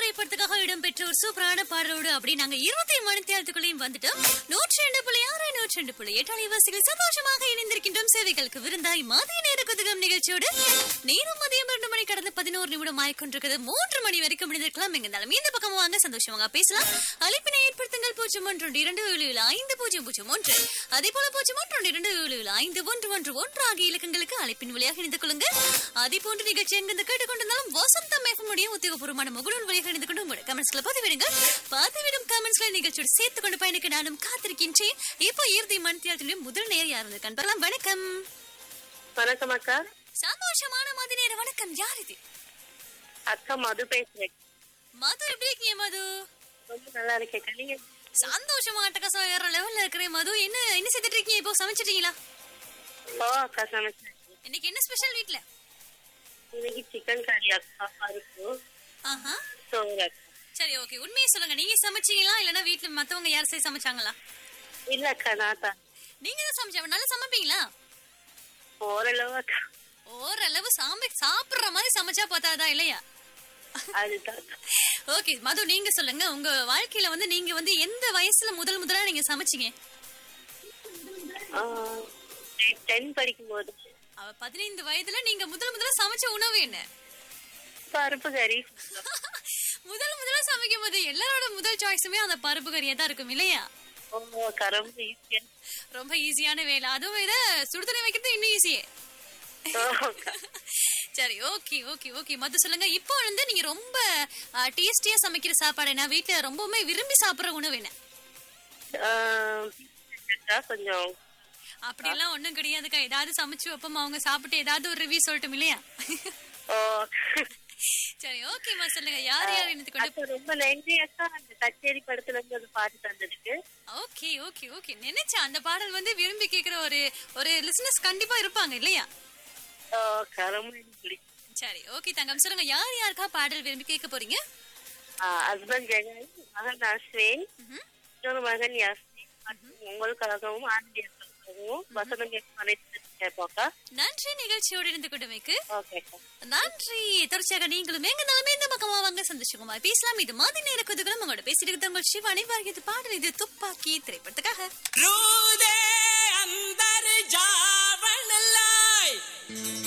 திரைப்படத்துக்காக இடம்பெற்ற ஒரு சூப்பரான பாடலோடு அப்படி நாங்க இருபத்தி மணி தேர்தலுக்குள்ளேயும் வந்துட்டோம் நூற்றி ரெண்டு புள்ளி ஆறு நூற்றி ரெண்டு புள்ளி எட்டு அலைவாசிகள் சந்தோஷமாக இணைந்திருக்கின்றோம் சேவைகளுக்கு விருந்தாய் மதிய நேர குதுகம் நிகழ்ச்சியோடு நேரம் மதியம் இரண்டு மணி கடந்து பதினோரு நிமிடம் ஆயிக்கொண்டிருக்கிறது மூன்று மணி வரைக்கும் முடிந்திருக்கலாம் எங்கிருந்தாலும் இந்த பக்கம் வாங்க சந்தோஷமாக பேசலாம் அழைப்பினை ஏற்படுத்துங்கள் பூஜ்ஜியம் ஒன்று ஒன்று இரண்டு ஏழு ஏழு ஐந்து பூஜ்ஜியம் பூஜ்ஜியம் ஒன்று அதே போல பூஜ்ஜியம் ஒன்று ஒன்று இரண்டு ஏழு ஏழு ஐந்து ஒன்று ஒன்று ஒன்று ஆகிய இலக்கங்களுக்கு அழைப்பின் வழியாக இணைந்து கொள்ளுங்க அதே போன்ற நிகழ்ச்சி எங்கிருந்து கேட்டுக்கொண்டிருந்தாலும் வசந்தம் எஃப்எம்முடைய உத்தியோகபூர்வமான முகநூல் வழியாக இணைந்து கொண்டு உங்களோட கமெண்ட்ஸ்ல பதிவிடுங்க பதிவிடும் கமெண்ட்ஸ்ல நிகழ்ச்சியோடு சேர்த்துக் கொண்டு பயணிக்க நானும் காத்திருக்கின்றேன் இப்போ இறுதி மணித்தியாலத்திலும் முதல் நேர் யார் இருந்திருக்கான்னு பார்க்கலாம் வணக்கம் வணக்கம் அக்கா சந்தோஷமான மதி நேர வணக்கம் யார் இது அக்கா மது பேசுறேன் மது எப்படி இருக்கீங்க மது ரொம்ப நல்லா இருக்கேன் நீங்க சந்தோஷமா அட்டகாசம் வேற லெவல்ல இருக்கிறேன் மது என்ன என்ன செய்துட்டு இருக்கீங்க இப்போ சமைச்சிட்டீங்களா ஓ அக்கா சமைச்சேன் இன்னைக்கு என்ன ஸ்பெஷல் வீட்ல இன்னைக்கு சிக்கன் கறி அக்கா பருப்பு ஆஹா சோறு அக்கா சரி ஓகே உண்மையை சொல்லுங்க நீங்க சமைச்சீங்களா இல்லனா வீட்ல மத்தவங்க யார் செய்ய சமைச்சாங்களா இல்ல அக்கா நான் தான் நீங்க தான் சமைச்சா நல்லா சமைப்பீங்களா ஓரளவு அக்கா ஓரளவு சாமி சாப்பிடுற மாதிரி சமைச்சா பார்த்தாதான் இல்லையா அதுதான் அக்கா. ஓகே மது நீங்க சொல்லுங்க உங்க வாழ்க்கையில வந்து நீங்க வந்து எந்த வயசுல முதல் முதலா நீங்க சமைச்சீங்க ஆ, டென் படிக்கும் போது அவ பதினைந்து வயதுல நீங்க முதல் முதல்ல சமைச்ச உணவு என்ன பருப்பு கறி முதல் முதல்ல சமைக்கும் போது எல்லாரோட முதல் சாய்ஸுமே அந்த பருப்பு கறியா தான் இருக்கும் இல்லையா ஓ கரம்பு ஈஸியா ரொம்ப ஈஸியான வேலை அதுவும் வேற சுடுதண்ணி வைக்கிறது இன்னும் ஈஸியே ஓ, அக்கா. சரி ஓகே ஓகே ஓகே மது சொல்லுங்க இப்போ வந்து நீங்க ரொம்ப டேஸ்டியா சமைக்கிற சாப்பாடு என்ன வீட்ல ரொம்பவுமே விரும்பி சாப்பிடுற உணவு என்ன ஆ, அக்கா, கொஞ்சம் அப்படியெல்லாம் ஒண்ணும் கிடையாதுக்கா ஏதாவது சமைச்சு வைப்போம் அவங்க சாப்பிட்டு ஏதாவது ஒரு ரிவ்யூ சொல்லட்டும் இல்லையா ஓ சரி ஓகேம்மா சொல்லுங்க யார் யார் இணைத்து கொண்டு அக்கா ரொம்ப நன்றி அக்கா அந்த கச்சேரி படத்துல இருந்து ஒரு பாட்டு தந்ததுக்கு ஓகே ஓகே ஓகே நினைச்சேன் அந்த பாடல் வந்து விரும்பி கேக்குற ஒரு ஒரு லிசனர்ஸ் கண்டிப்பா இருப்பாங்க இல்லையா ஓ கரம்பு எனக்கு பிடிக்கும் சரி ஓகே தங்கம் சொல்லுங்க யார் யாருக்கா பாடல் விரும்பி கேட்க போறீங்க ஹஸ்பண்ட் ஜெகன் மகன் அஸ்வின் ம்ஹும். இன்னொரு மகன் யாஸ்மின் மற்றும் உங்களுக்காகவும் ஆனந்தியர்களுக்காகவும் வசனம் கேட்கும் அனைத்து கேட்போக்கா நன்றி நிகழ்ச்சியோடு இணைந்து கொண்டமைக்கு ஓகே நன்றி தொடர்ச்சியாக நீங்களும் எங்க நிலைமை இந்த பக்கமா வாங்க சந்தோஷமா பேசலாம் இது மாதிரி நேர குதுகளும் உங்களோட பேசிட்டு உங்கள் சிவானி வாரியது பாடல் இது துப்பாக்கி திரைப்படத்துக்காக रूदे अंदर जावन लाए